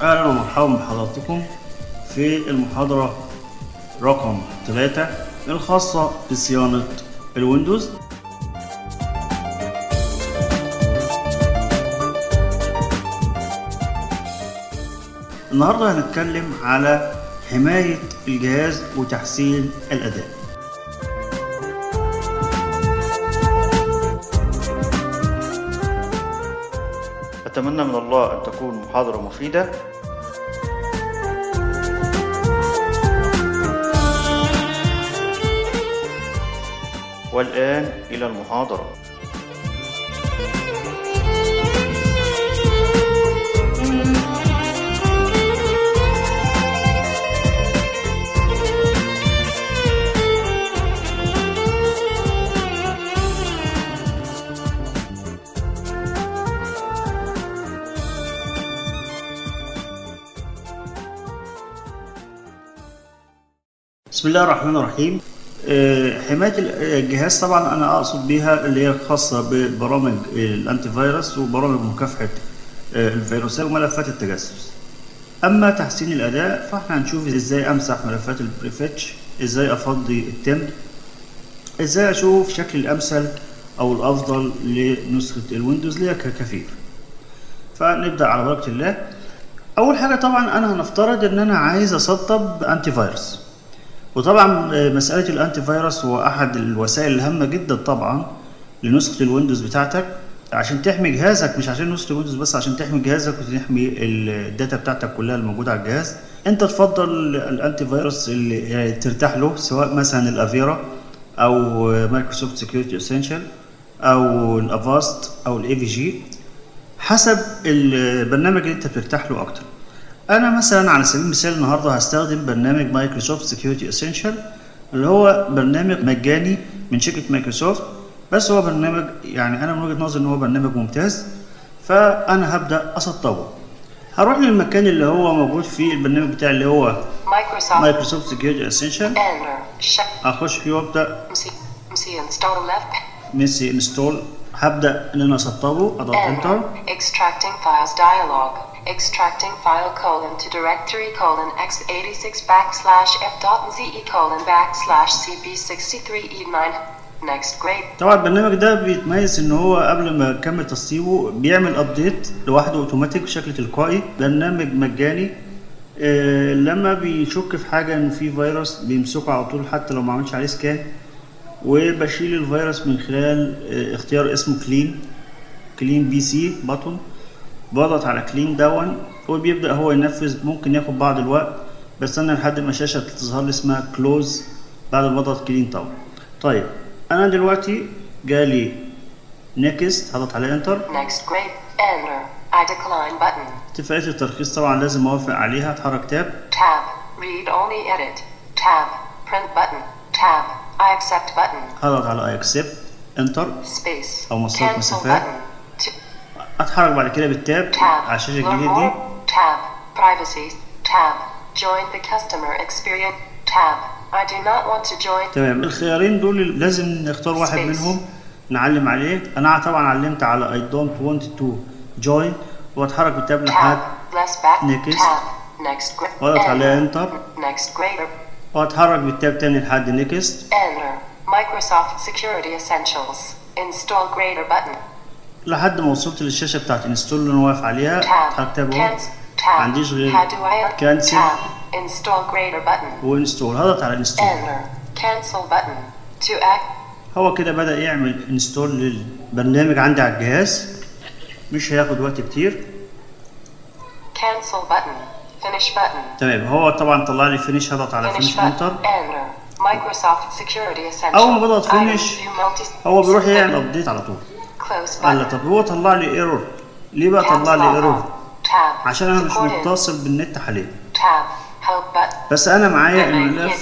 أهلا ومرحبا بحضراتكم في المحاضرة رقم 3 الخاصة بصيانة الويندوز النهاردة هنتكلم على حماية الجهاز وتحسين الأداء أتمنى من الله أن تكون محاضرة مفيدة والآن إلى المحاضرة بسم الله الرحمن الرحيم آه، حماية الجهاز طبعا أنا أقصد بها اللي هي خاصة ببرامج الأنتي فيروس وبرامج مكافحة آه، الفيروسات وملفات التجسس أما تحسين الأداء فإحنا هنشوف إزاي أمسح ملفات البريفيتش إزاي أفضي التم إزاي أشوف شكل الأمثل أو الأفضل لنسخة الويندوز اللي هي ككفير فنبدأ على بركة الله أول حاجة طبعا أنا هنفترض إن أنا عايز أسطب أنتي فيروس وطبعا مسألة الأنتي فيروس هو أحد الوسائل الهامة جدا طبعا لنسخة الويندوز بتاعتك عشان تحمي جهازك مش عشان نسخة الويندوز بس عشان تحمي جهازك وتحمي الداتا بتاعتك كلها الموجودة على الجهاز انت تفضل الانتي فيروس اللي ترتاح له سواء مثلا الافيرا او مايكروسوفت سكيورتي اسينشال او الافاست او الاي في جي حسب البرنامج اللي انت بترتاح له اكتر انا مثلا على سبيل المثال النهارده هستخدم برنامج مايكروسوفت سكيورتي اسينشال اللي هو برنامج مجاني من شركه مايكروسوفت بس هو برنامج يعني انا من وجهه نظري ان هو برنامج ممتاز فانا هبدا اسطبه هروح للمكان اللي هو موجود فيه البرنامج بتاعي اللي هو Microsoft مايكروسوفت سكيورتي اسينشال Enter Sh- اخش فيه وابدا MC MC install left ميسي انستول هبدا ان انا اسطبه اضغط انتر Enter Extracting files dialog Extracting file colon to directory colon x86 backslash f dot ze colon backslash cp63 e9 Next grade طبعا البرنامج ده بيتميز ان هو قبل ما يكمل تسطيبه بيعمل ابديت لوحده اوتوماتيك بشكل تلقائي برنامج مجاني آه، لما بيشك في حاجه ان في فيروس بيمسكه على طول حتى لو ما عملش عليه سكان وبشيل الفيروس من خلال آه، اختيار اسمه كلين كلين بي سي بطن بضغط على كلين دون وبيبدا هو ينفذ ممكن ياخد بعض الوقت بس انا لحد ما الشاشه تظهر لي اسمها كلوز بعد ما اضغط كلين طبعا طيب انا دلوقتي جالي نيكست هضغط على انتر Next grade Enter I decline button اتفاقية الترخيص طبعا لازم اوافق عليها اتحرك تاب Tab Read only edit Tab Print button Tab I accept button هضغط على اي اكسبت انتر Space أو مسافة Cancel مسافات. button T- اتحرك بعد كده بالتاب Tab. على الشاشة Learn الجديدة دي more. Tab. Privacy. Tab. Join the customer experience. Tab. I do not want to join. تمام الخيارين دول لازم نختار واحد Space. منهم نعلم عليه انا طبعا علمت على I don't want to join واتحرك بالتاب لحد Tab. Less back. Next. Tab. Next grade. واضغط على انتر Next grader. واتحرك بالتاب تاني لحد نيكست Enter. Microsoft Security Essentials. Install grader button. لحد ما وصلت للشاشة بتاعت انستول اللي انا واقف عليها اتحرك Tab. تاب اهو Cancel. Tab. ما عنديش غير How do I? cancel. Tab. Install grader button. وانستول هضغط على انستول Enter. Cancel button. To act. هو كده بدأ يعمل انستول للبرنامج عندي على الجهاز مش هياخد وقت كتير Cancel button. Finish button. تمام هو طبعا طلع لي فينيش هضغط على Finish فينيش button. انتر Enter. Microsoft Security Essentials. أول ما بضغط Item finish، view multi- هو بيروح يعمل ابديت على طول Close قال لي button. طب هو طلع لي ايرور ليه بقى طلع لي Cancel ايرور button. Tab. عشان انا مش Supported. متصل بالنت حاليا Tab. Help button. بس انا معايا الملف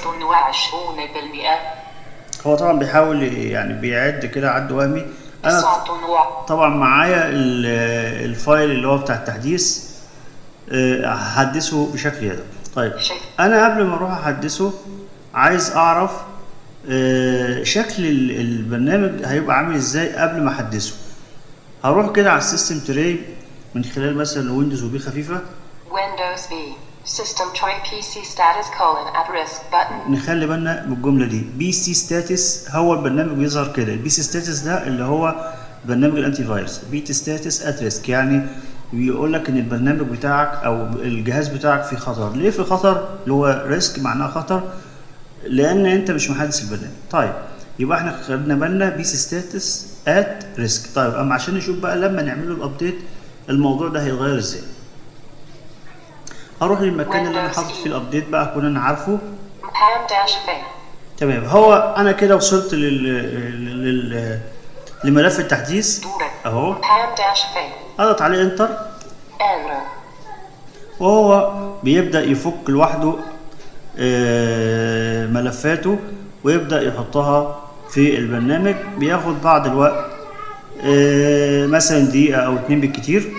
28% هو طبعا بيحاول يعني بيعد كده عد وهمي انا صوت نوع طبعا معايا ال- الفايل اللي هو بتاع التحديث آه، هحدثه بشكل يدوي طيب شايف. انا قبل ما اروح احدثه عايز اعرف آه، شكل ال- البرنامج هيبقى عامل ازاي قبل ما احدثه هروح كده على السيستم تري من خلال مثلا ويندوز وبي خفيفه Windows Windows V. System tray PC status colon at risk button. نخلي بالنا من الجمله دي بي سي ستاتس هو البرنامج بيظهر كده البي سي ستاتس ده اللي هو برنامج الانتي فيروس بي تي ستاتس ات ريسك يعني بيقول لك ان البرنامج بتاعك او الجهاز بتاعك في خطر ليه في خطر اللي هو ريسك معناه خطر لان انت مش محدث البرنامج طيب يبقى احنا خدنا بالنا بي سي ستاتس ات ريسك طيب اما عشان نشوف بقى لما نعمله الابديت الموضوع ده هيتغير ازاي هروح للمكان اللي انا حاطط فيه الابديت بقى اكون انا عارفه Pam dash fail. تمام هو انا كده وصلت لل... لل... لملف التحديث اهو Pam dash fail. اضغط عليه انتر Enter. وهو بيبدا يفك لوحده آه، ملفاته ويبدا يحطها في البرنامج بياخد بعض الوقت آه، مثلا دقيقه او اتنين بالكتير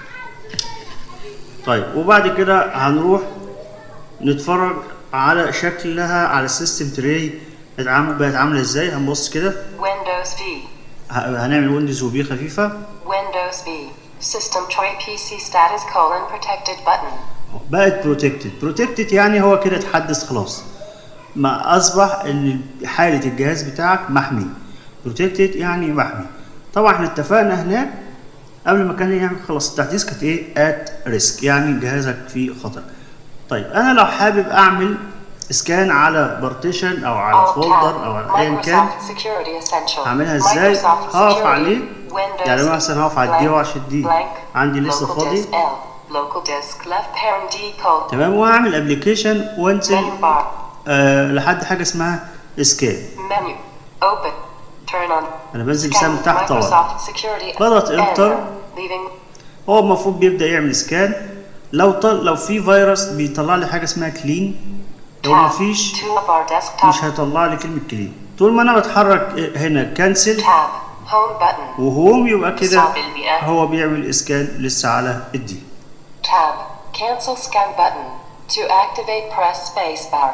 طيب وبعد كده هنروح نتفرج على شكلها على السيستم تري اتعامل بقت عامله ازاي هنبص كده Windows V. ه- هنعمل ويندوز وبي خفيفه Windows V. System tray PC status colon protected button. بقت بروتكتد بروتكتد يعني هو كده اتحدث خلاص ما اصبح ان حاله الجهاز بتاعك محمي بروتكتد يعني محمي طبعا احنا اتفقنا هناك قبل ما كان يعمل خلاص التحديث كانت ايه ات ريسك يعني جهازك فيه خطر طيب انا لو حابب اعمل اسكان على بارتيشن او على Alt فولدر او tab. على ايا كان Microsoft Security Essential. هعملها ازاي Microsoft هقف Security. عليه Windows يعني مثلا هقف على الدي blank, وعشان دي blank. عندي لسه Local فاضي disk L. Local disk left parent D colon. تمام وهعمل ابلكيشن وانزل Menu bar. آه لحد حاجه اسمها اسكان Menu. Open. Turn on. انا بنزل Scan. بسهم تحت طبعا Microsoft Security. بضغط Enter. Enter. Leaving. هو المفروض بيبدا يعمل سكان لو طل... لو في فيروس بيطلع لي حاجه اسمها كلين لو Tab. مفيش Two of our desktop. مش هيطلع لي كلمه كلين طول ما انا بتحرك هنا كانسل Tab. Home button. وهوم يبقى كده صعب المئة. هو بيعمل اسكان لسه على الدي Tab. Cancel scan button. To activate press spacebar.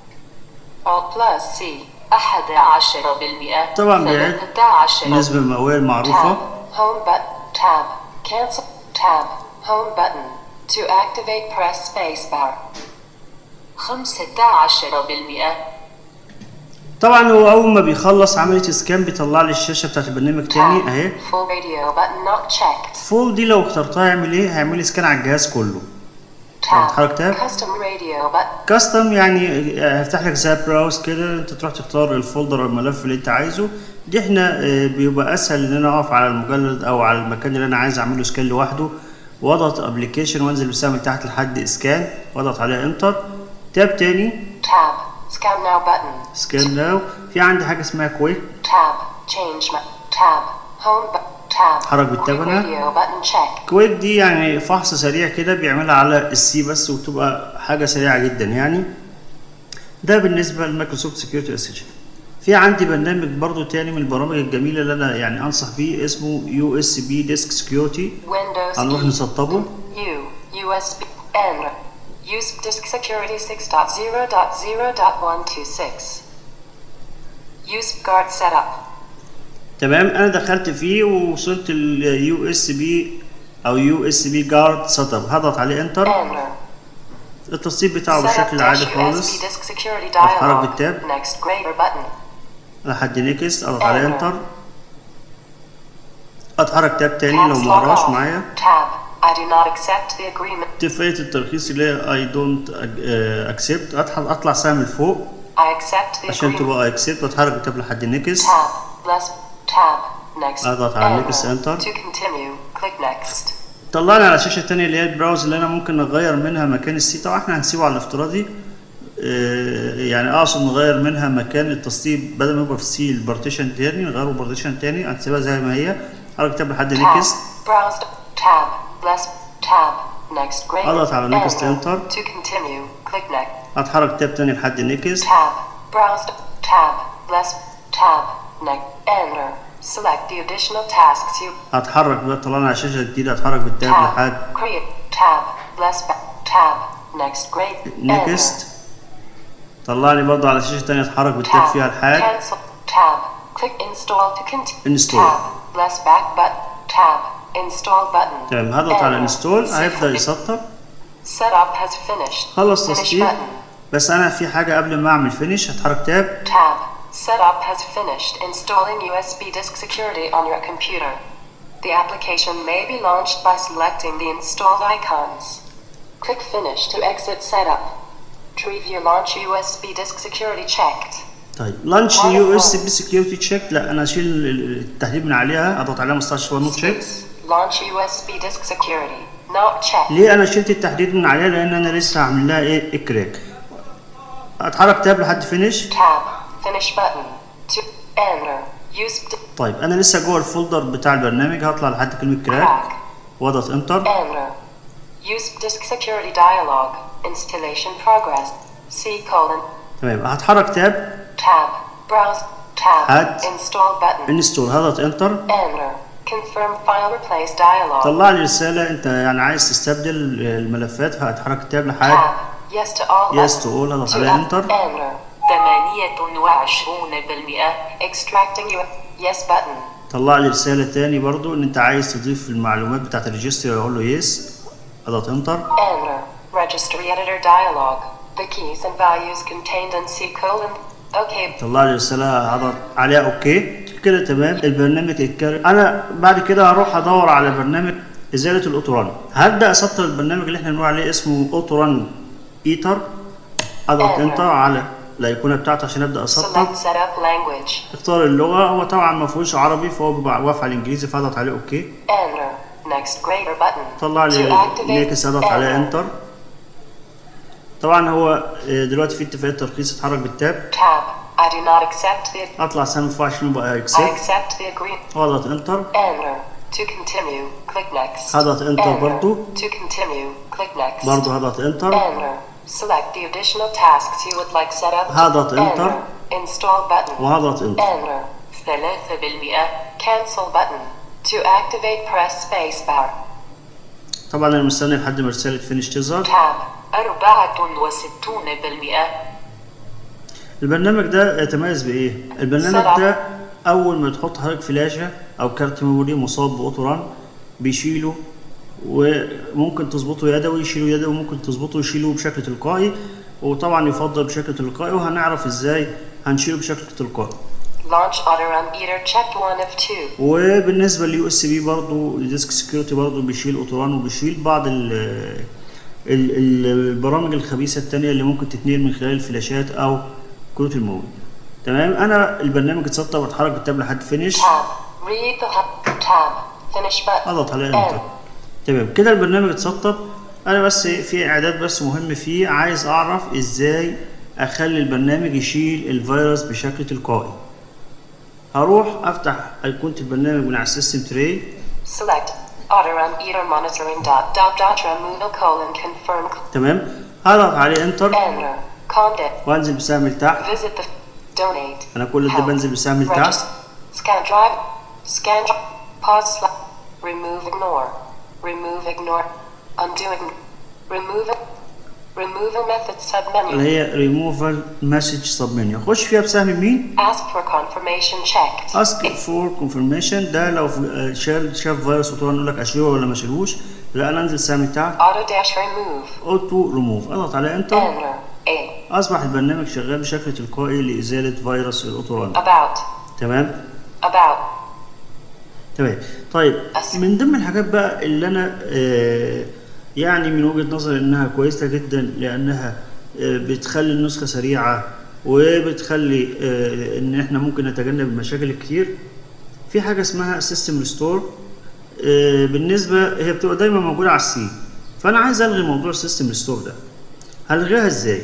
Alt plus C. أحد عشر بالمئة. طبعا بيعد ثلاثة عشر. النسبه المئويه المعروفه Tab. Home button. Tab. Cancel. Tab. Home button. To activate press spacebar. خمسة عشر بالمئة. طبعا هو اول ما بيخلص عمليه اسكان بيطلع لي الشاشه بتاعت البرنامج تاني اهي Full radio button not checked. فول دي لو اخترتها يعمل ايه هيعمل لي سكان على الجهاز كله Tab. حركة تاب. Custom radio button. كاستم يعني هيفتح لك زي براوز كده انت تروح تختار الفولدر او الملف اللي انت عايزه دي احنا آه، بيبقى اسهل ان انا اقف على المجلد او على المكان اللي انا عايز اعمله سكان لوحده واضغط ابلكيشن وانزل بسهم من تحت لحد اسكان واضغط عليها انتر تاب تاني Tab. Scan now button. سكان ناو في عندي حاجه اسمها كويك Tab. Change my tab. Home bu- tab. حرك بالتاب Quick هنا. radio button check. كويك دي يعني فحص سريع كده بيعملها على السي بس وتبقى حاجه سريعه جدا يعني ده بالنسبه لمايكروسوفت سكيورتي اسيشن في عندي برنامج برضو تاني من البرامج الجميله اللي انا يعني انصح بيه اسمه يو اس بي ديسك سكيورتي Windows هنروح E. نسطبه U. USB. N. Use disk security 6.0.0.126. Use guard setup. تمام انا دخلت فيه ووصلت اليو اس بي او يو اس بي جارد سيت اب هضغط عليه انتر Enter. التسطيب بتاعه Setup بالشكل dash العادي USB خالص disk security أتحرك dialog. بالتاب. Next greater button. لحد نيكست اضغط عليه Enter. انتر اتحرك تاب تاني لو Tabs ما log قراش off. معايا Tab. I do not accept the agreement. اتفاقية الترخيص اللي هي اي دونت اكسبت اطلع سهم لفوق I accept the عشان agreement. تبقى اكسبت واتحرك بالتاب لحد نيكست Tab. Less. Tab. Next. أضغط على Enter. next enter. To continue. Click next. طلعني على الشاشة التانية اللي هي البراوز اللي انا ممكن نغير منها مكان السي طبعا احنا هنسيبه على الافتراضي آه، يعني اقصد نغير منها مكان التسطيب بدل ما يبقى في سي البارتيشن تاني نغيره بارتيشن تاني هنسيبها زي ما هي حرك تاب لحد Tab. نيكست Browse. Tab. Less. Tab. Next greater. أضغط على next enter. To continue. Click next. هتحرك تاب تاني لحد نيكست Tab. Browse. Tab. Less. Tab. Next. Enter. Select the additional tasks you. هتحرك بقى طلعنا على الشاشة الجديدة هتحرك بالتاب لحد Tab. Create. Tab. Less. Tab. Next grade. نيكست طلعني برضه على شاشة تانية اتحرك بالتاب Tab. فيها الحاج Cancel. Tab. Click install to continue. Install. Tab. Less back button. Tab. Install button. تمام هضغط على Enter. انستول See هيبدأ for- يسطب Setup has finished. خلص Finish تسطيب button. بس انا في حاجه قبل ما اعمل فينيش هتحرك تاب Tab. Setup has finished installing USB disk security on your computer. The application may be launched by selecting the installed icons. Click Finish to exit setup. Preview launch USB disk security checked. طيب لانش يو اس بي سكيورتي تشيك لا انا اشيل التحديد من عليها اضغط عليها مستشفى نوت تشيك Space. Launch USB disk security. Not checked. ليه انا شلت التحديد من عليها لان انا لسه هعمل لها ايه الكراك اتحرك تاب لحد فينيش Tab. Finish button. To enter. Use di- طيب انا لسه جوه الفولدر بتاع البرنامج هطلع لحد كلمه كراك crack. واضغط انتر Enter. Use disk security dialog. Installation progress. C colon. تمام هتحرك تاب Tab. Browse. Tab. Add. Install button. انستول هضغط انتر Enter. Confirm file replace dialog. طلع لي رساله انت يعني عايز تستبدل الملفات فهتحرك تاب لحد Tab. Yes to all. يس button. تقول هضغط To عليها add- انتر Enter. ثمانية وعشرون بالمئة. Extracting you. Yes button. طلع لي رساله تاني برضو ان انت عايز تضيف المعلومات بتاعت الريجستري اقول له يس اضغط انتر Enter. Registry editor dialog. The keys and values contained in C colon. Okay. طلع لي رساله هضغط عليها اوكي كده تمام البرنامج اتكرر انا بعد كده هروح ادور على برنامج ازاله الاوتوران هبدا اسطر البرنامج اللي احنا بنقول عليه اسمه اوتوران ايتر اضغط Enter. انتر على الايقونه بتاعته عشان ابدا اسطب Select setup language. اختار اللغه هو طبعا ما فيهوش عربي فهو بيبقى واقف على الانجليزي فاضغط عليه اوكي Enter. Next greater button. طلع To لي activate. نيكس اضغط عليه Enter. انتر طبعا هو آه، دلوقتي في اتفاقيه ترخيص اتحرك بالتاب Tab. I do not accept the. اطلع سهم 24 بقى I اكسبت accept the agreement. واضغط انتر Enter. To continue, click next. هضغط انتر Enter. برضو To continue, click next. برضو هضغط انتر Enter. Select the additional tasks you would like set up. هضغط Enter. Enter. Install button. وهضغط انتر Enter. ثلاثة بالمئة. Cancel button. To activate press spacebar. طبعا انا مستني لحد ما رساله فينيش تظهر Tab. أربعة وستون بالمئة. البرنامج ده يتميز بايه البرنامج سرعة. ده اول ما تحط حضرتك فلاشه او كارت ميموري مصاب باوتوران بيشيله وممكن تظبطه يدوي يشيله يدوي وممكن تظبطه يشيله بشكل تلقائي وطبعا يفضل بشكل تلقائي وهنعرف ازاي هنشيله بشكل تلقائي Launch auto run eater checked one of two. وبالنسبه لليو اس بي برضه الديسك سكيورتي برضه بيشيل اوتوران وبيشيل بعض ال ال- ال- البرامج الخبيثه التانية اللي ممكن تتنقل من خلال الفلاشات او كروت الموبايل تمام انا البرنامج اتسطب واتحرك بالتاب لحد فينيش Tab. Read the hub. Tab. Finish button. اضغط عليه انتر End. تمام كده البرنامج اتسطب انا بس في اعداد بس مهم فيه عايز اعرف ازاي اخلي البرنامج يشيل الفيروس بشكل تلقائي هروح افتح ايقونه البرنامج من على السيستم تري Select auto run eater monitoring dot dot dot removal colon confirm تمام هضغط عليه انتر enter contact وانزل بسهم لتحت visit the donate انا كل ده help, بنزل بسهم لتحت register, scan drive scan dri- pause slide remove ignore remove ignore undo ign- remove it remove a method submenu اللي هي ريموفال مسج سب منيو اخش فيها بسهم يمين ask for confirmation checked اسك فور كونفirmation ده لو في- شال شاف فيروس وطبعا يقول لك اشيله ولا ما اشيلهوش لا انا انزل سهم تحت auto dash remove اوتو ريموف اضغط عليه انتر enter a اصبح البرنامج شغال بشكل تلقائي لازاله فيروس الاوتوران about تمام about تمام طيب أس- من ضمن الحاجات بقى اللي انا آه يعني من وجهة نظري انها كويسة جدا لانها آه بتخلي النسخة سريعة وبتخلي آه ان احنا ممكن نتجنب المشاكل الكتير في حاجة اسمها سيستم ريستور بالنسبة هي بتبقى دايما موجودة على السي فانا عايز الغي موضوع السيستم ريستور ده هلغيها ازاي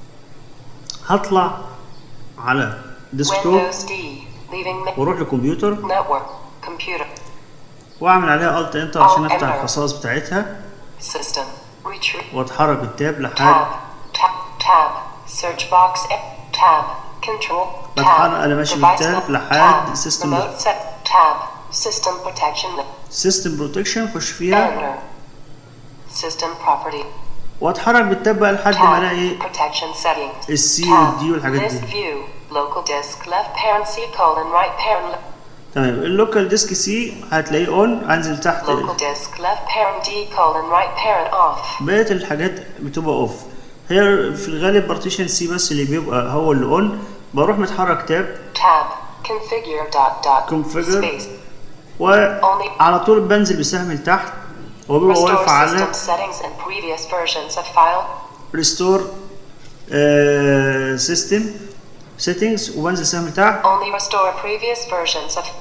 هطلع على ديسكتوب Windows D leaving ma- واروح لكمبيوتر network computer واعمل عليها الت انتر عشان Alt افتح Enter. الخصائص بتاعتها system retreat واتحرك بالتاب لحد tab tab tab search box e- tab control tab بتحرك أنا ماشي device بالتاب mode, لحد tab system remote set tab system protection سيستم بروتكشن خش فيها enter system property واتحرك بالتاب بقى لحد ما tab الاقي protection settings السي tab والدي والحاجات list دي view local disk left parent C colon right parent le- تمام اللوكال ديسك سي هتلاقيه اون انزل تحت Local disk left parent D colon right parent off. بقية الحاجات بتبقى اوف هي في الغالب بارتيشن سي بس اللي بيبقى هو اللي اون بروح متحرك تاب Tab. Configure dot dot. Configure. Space. وعلى طول بنزل بسهم لتحت وبيبقى Restore واقف على system settings and previous versions of file. ريستور سيستم سيتنجز وبنزل سهم لتحت Only restore previous versions of.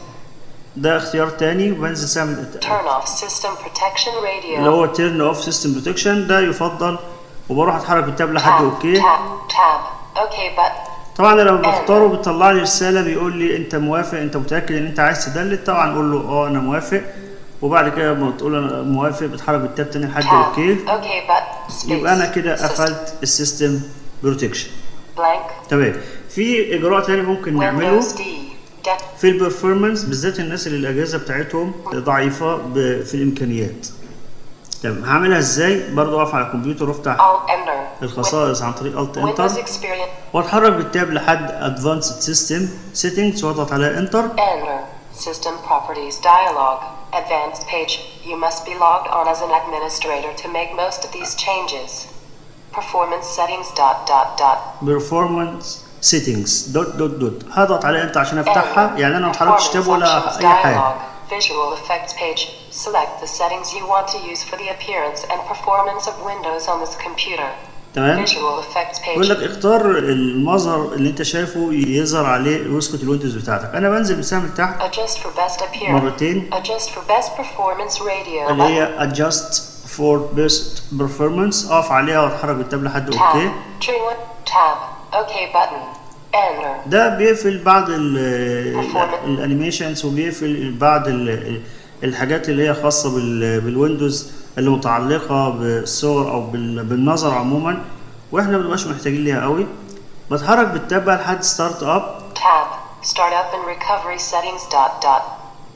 ده اختيار تاني وبنزل سهم لت- Turn off system protection اللي radio. هو تيرن اوف سيستم بروتكشن ده يفضل وبروح اتحرك بالتاب لحد Tab. اوكي Tab. Tab. OK button. طبعا انا لما بختاره بيطلع لي رساله بيقول لي انت موافق انت متاكد ان انت عايز تدلت طبعا اقول له اه انا موافق وبعد كده لما تقول انا موافق بتحرك بالتاب تاني لحد Tab. اوكي OK button. Space. يبقى انا كده System. قفلت السيستم بروتكشن Blank. تمام في اجراء تاني ممكن نعمله Windows D. Dec. في البرفورمانس بالذات الناس اللي الاجهزه بتاعتهم ضعيفه ب- في الامكانيات تمام هعملها ازاي برضو اقف على الكمبيوتر وافتح Alt Enter. الخصائص عن طريق الت انتر Windows Experience. واتحرك بالتاب لحد ادفانسد سيستم سيتنجز واضغط على انتر Enter. System Properties Dialog. Advanced page. You must be logged on as an administrator to make most of these changes. Performance settings dot dot dot. performance settings دوت دوت دوت هضغط على انتر عشان افتحها Enter. يعني انا ما اتحركتش تاب Performance ولا options اي حاجه dialog. Visual effects page. Select the settings you want to use for the appearance and performance of Windows on this computer. تمام Visual effects بيقول لك page. اختار المظهر اللي انت شايفه يظهر عليه نسخه الويندوز بتاعتك انا بنزل بسهم لتحت Adjust for best appearance. مرتين. Adjust for best performance radio. اللي هي adjust for best performance اقف عليها واتحرك بالتاب لحد اوكي Tab. Tree one. Tab. OK button. Enter. ده بيقفل بعض ال Performance. الانيميشنز وبيقفل بعض ال- الحاجات اللي هي خاصه بال- بالويندوز اللي متعلقه بالصور او بال- بالنظر عموما واحنا ما بنبقاش محتاجين ليها قوي بتحرك بالتاب بقى لحد ستارت اب Tab. Start up and recovery settings dot dot.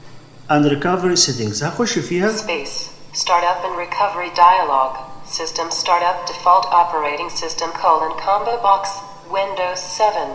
اند ريكفري سيتنجز هخش فيها Space. Start up and recovery dialog. System startup default operating system colon combo box. Windows 7.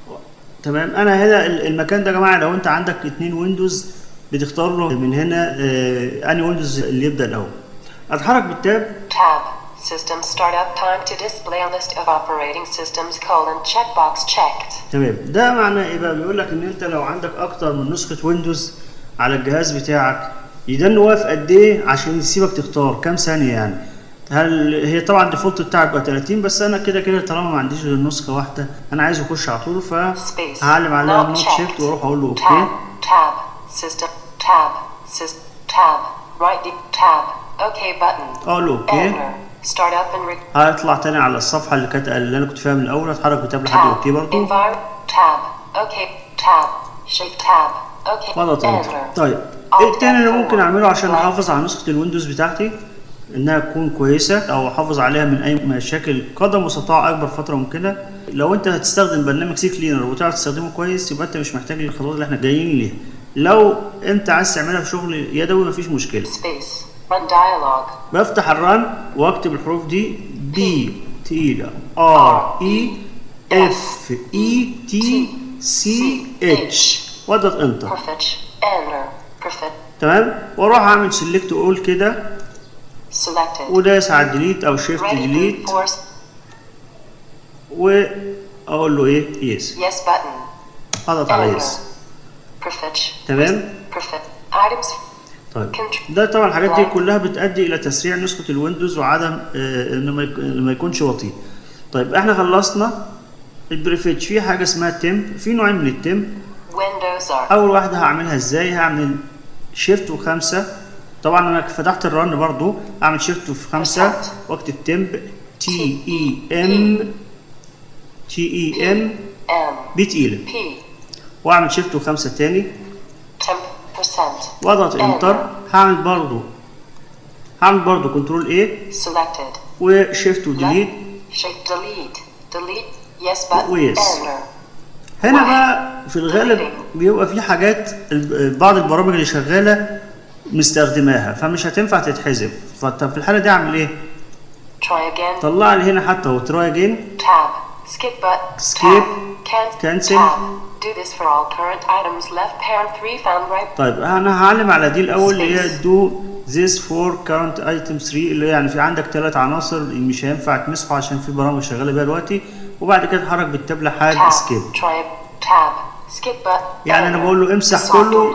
تمام انا هنا ال- المكان ده يا جماعه لو انت عندك اتنين ويندوز بتختار له من هنا آه انهي ويندوز اللي يبدا الاول اتحرك بالتاب Tab. System startup time to display a list of operating systems colon checkbox checked. تمام ده معناه ايه بقى بيقول لك ان انت لو عندك اكتر من نسخه ويندوز على الجهاز بتاعك يدن واقف قد ايه عشان يسيبك تختار كام ثانيه يعني هل هي طبعا الديفولت بتاعك بقى 30 بس انا كده كده طالما ما عنديش غير نسخه واحده انا عايز اخش على طول Space. فهعلم عليها Not نوت checked. شيفت واروح اقول له اوكي Tab. Tab. System. Tab. System. Tab. Right. D- tab. OK button. اقول له اوكي Enter. Start up and re- هطلع تاني على الصفحه اللي كانت اللي انا كنت فيها من الاول هتحرك بالتاب لحد tab. اوكي برضو Envir- tab. OK. Tab. Shape tab. OK. واضغط انتر Enter. طيب ايه التاني اللي ممكن اعمله عشان احافظ على نسخه الويندوز بتاعتي انها تكون كويسه او احافظ عليها من اي مشاكل قدر المستطاع اكبر فتره ممكنه لو انت هتستخدم برنامج سي كلينر وتعرف تستخدمه كويس يبقى انت مش محتاج الخطوات اللي احنا جايين ليها لو انت عايز تعملها في شغل يدوي مفيش مشكله Space. Run dialog. بفتح الرن واكتب الحروف دي بي تقيله ار اي اف اي تي سي اتش واضغط انتر Perfect. Enter. Perfect. تمام واروح اعمل سيلكت اول كده Selected. ودايس على الديليت او شيفت Ready ديليت brute force. واقول له ايه يس Yes button. اضغط على يس Perfect. تمام Perfect. Items. طيب Control. ده طبعا الحاجات دي كلها بتؤدي الى تسريع نسخه الويندوز وعدم آه، انه ما يك- إنه ما يكونش بطيء طيب احنا خلصنا البريفيتش في حاجه اسمها تيم في نوعين من التيم Windows are. اول واحده هعملها ازاي هعمل شيفت وخمسة طبعا انا فتحت الرن برضو اعمل شيفت في خمسة واكتب تمب تي اي ام تي اي ام M. بي تقيلة P. واعمل شيفت وخمسة تاني 10%. واضغط انتر هعمل برضو هعمل برضو كنترول ايه Selected. وشيفت وديليت Left. Shape delete. Delete. Yes button. ويس. Enter. هنا بقى في الغالب بيبقى في حاجات ال- بعض البرامج اللي شغالة مستخدماها فمش هتنفع تتحذف فطب في الحالة دي اعمل ايه؟ Try again. طلع لي هنا حتى هو تراي اجين Tab. Skip button. Skip. Tab. Can- Cancel. Tab. Do this for all current items. Left parent 3 found right. طيب انا هعلم على دي الاول اللي هي do this for current item 3 اللي هي يعني في عندك ثلاث عناصر مش هينفع تمسحه عشان في برامج شغاله بيها دلوقتي وبعد كده اتحرك بالتاب لحد Tab. skip Try tab. Skip button. يعني انا بقول له امسح كله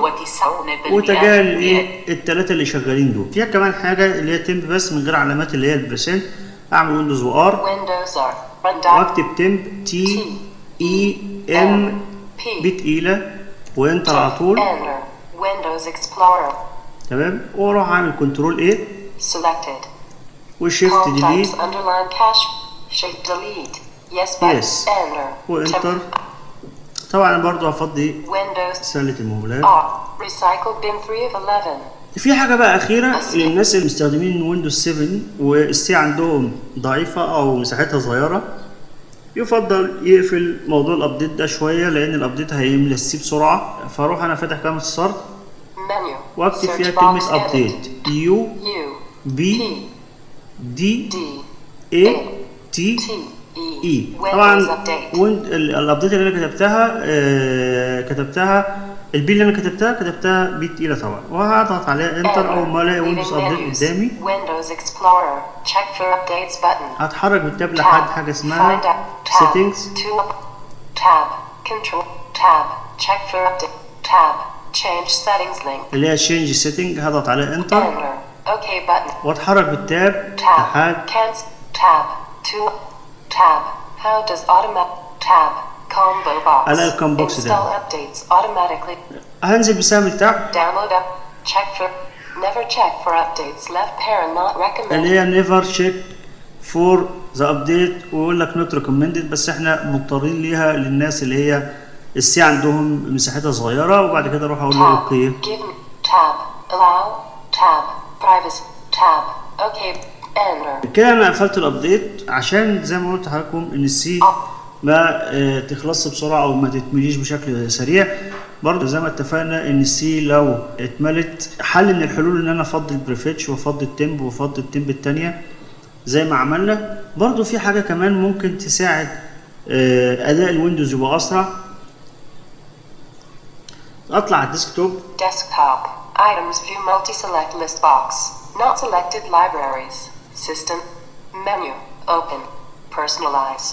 وتجاهل ايه الثلاثه اللي شغالين دول فيها كمان حاجه اللي هي تمب بس من غير علامات اللي هي البرسنت اعمل ويندوز وار Windows are run dot واكتب تمب تي اي ام بي تقيله وانتر على طول Enter. Windows Explorer. تمام واروح اعمل كنترول ايه Selected. وشيفت Home ديليت types underline cache. Shift delete. Yes button. Yes. Enter. وانتر Temp- طبعا برضو هفضي Windows سله المهملات R. Recycle bin 3 of 11. في حاجة بقى أخيرة للناس اللي مستخدمين ويندوز 7 والسي عندهم ضعيفة أو مساحتها صغيرة يفضل يقفل موضوع الأبديت ده شوية لأن الأبديت هيملى السي بسرعة فأروح أنا فاتح كلمة الصرف Menu. وأكتب Search فيها box كلمة edit. أبديت يو U. بي P. دي D. اي تي T. E. اي Windows طبعا Update. ويند ال- الابديت اللي انا كتبتها آه كتبتها البي اللي انا كتبتها كتبتها بي تقيله طبعا وهضغط عليها انتر اول ما الاقي Leaving ويندوز ابديت menus. قدامي Windows Explorer. Check for updates button. هتحرك بالتاب لحد حاجه Find اسمها out. Tab. settings To up. Tab. Control. Tab. Check for update. Tab. Change settings link. اللي هي change setting هضغط عليها انتر Enter. OK button. واتحرك بالتاب Tab. لحد Cancel. Tab. To. Tab. How does automatic. Tab. Combo box. ألاقي الكومبو بوكس ده. Install updates automatically. هنزل بسهم لتحت Download up. Check for. Never check for updates. Left parent not recommended. اللي هي never check for the update ويقول لك not recommended بس احنا مضطرين ليها للناس اللي هي السي عندهم مساحتها صغيره وبعد كده اروح اقول له Tab. اوكي Give me. Tab. Allow. Tab. Privacy. Tab. OK. Enter. كده انا قفلت الابديت عشان زي ما قلت لحضراتكم ان السي ما آه، تخلصش بسرعه او ما تتمليش بشكل سريع برضه زي ما اتفقنا ان السي لو اتملت حل من الحلول ان انا افضي البريفيتش وافضي التمب وافضي التمب التانية زي ما عملنا برضه في حاجه كمان ممكن تساعد آه، اداء الويندوز يبقى اسرع اطلع على الديسكتوب Desktop. Items view multi-select list box. Not selected libraries. System. Menu. Open. Personalize.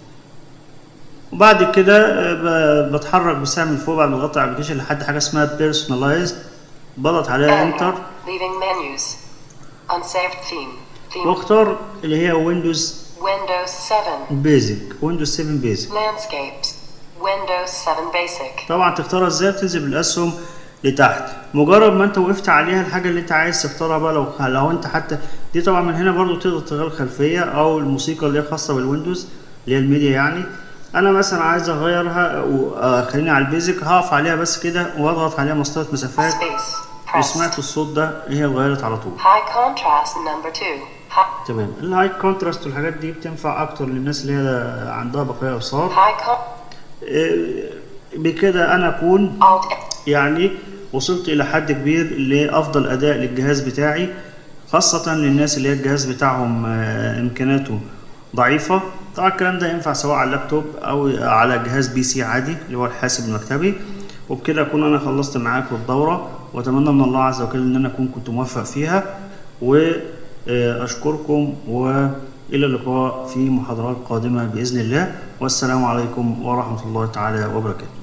وبعد كده آه، ب- بتحرك بسهم من فوق بعد ما اضغط على الابلكيشن لحد حاجه اسمها بيرسونلايز بضغط عليها انتر Enter. Leaving menus. Unsaved theme. Theme. واختار اللي هي ويندوز Windows 7. بيزك ويندوز 7 بيزك Landscapes. Windows 7 Basic. طبعا تختارها ازاي بتنزل بالاسهم لتحت مجرد ما انت وقفت عليها الحاجه اللي انت عايز تختارها بقى لو لو انت حتى دي طبعا من هنا برضو تقدر تغير الخلفيه او الموسيقى اللي هي خاصه بالويندوز اللي هي الميديا يعني انا مثلا عايز اغيرها وخليني على البيزك هقف عليها بس كده واضغط عليها مسطره مسافات Space. وسمعت Pressed. الصوت ده هي اتغيرت على طول High contrast number 2. High, تمام الهاي كونتراست والحاجات دي بتنفع اكتر للناس اللي هي عندها بقايا ابصار high con- إيه، بكده انا اكون Alt يعني وصلت الى حد كبير لافضل اداء للجهاز بتاعي خاصة للناس اللي هي الجهاز بتاعهم آه، امكاناته ضعيفة طبعا الكلام ده ينفع سواء على اللابتوب او على جهاز بي سي عادي اللي هو الحاسب المكتبي وبكده اكون انا خلصت معاكم الدورة واتمنى من الله عز وجل ان انا اكون كنت موفق فيها واشكركم والى اللقاء في محاضرات قادمة باذن الله والسلام عليكم ورحمة الله تعالى وبركاته